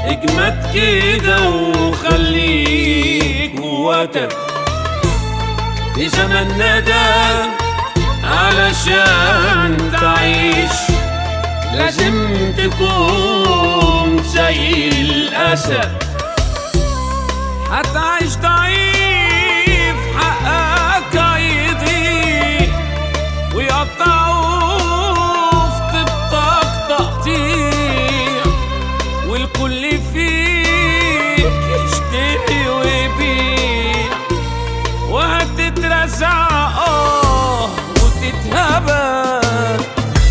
اجمد كده وخليك قوتك في زماننا ده علشان تعيش لازم تكون زي الأسد هتعيش ضعيف حقك هيضيق ويقطعوا في طبطك تقطيع والكل فيك يشتري ويبيع وهتترزع اه وتتهبى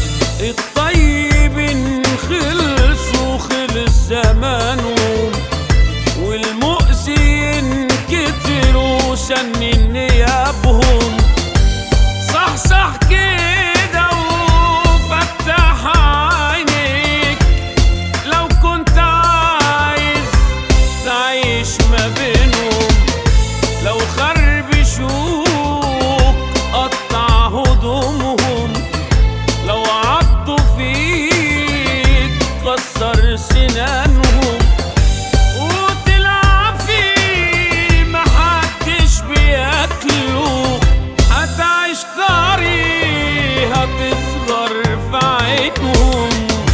الطيبين خلصوا خلص زمانهم والمؤذين كتروا سن نيابهم صح صح كده وفتح عينيك لو كنت عايز تعيش ما بينهم لو خربشوك قطع هدومهم لو عضوا فيك كسر سنانهم وتلعب فيه محدش بياكله هتعيش طري هتصغر في عينهم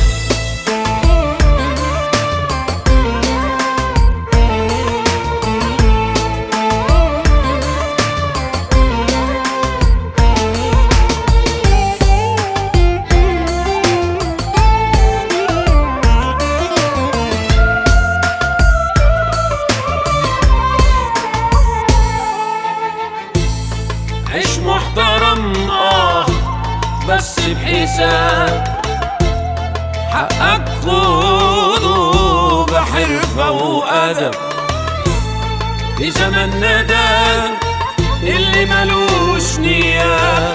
عيش محترم اه بس بحساب حقك خده بحرفة وأدب في زماننا ده اللي ملوش نية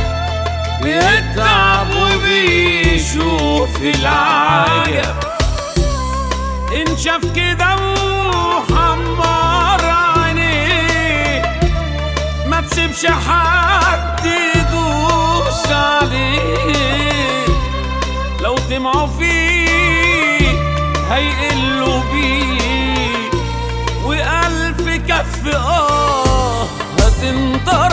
بيتعب وبيشوف العجب إن شاف كده وحمر عينيه ما تسيبش حد يدوس عليه لو طمعوا فيه هيقلوا بيه وألف كف آه هتنطر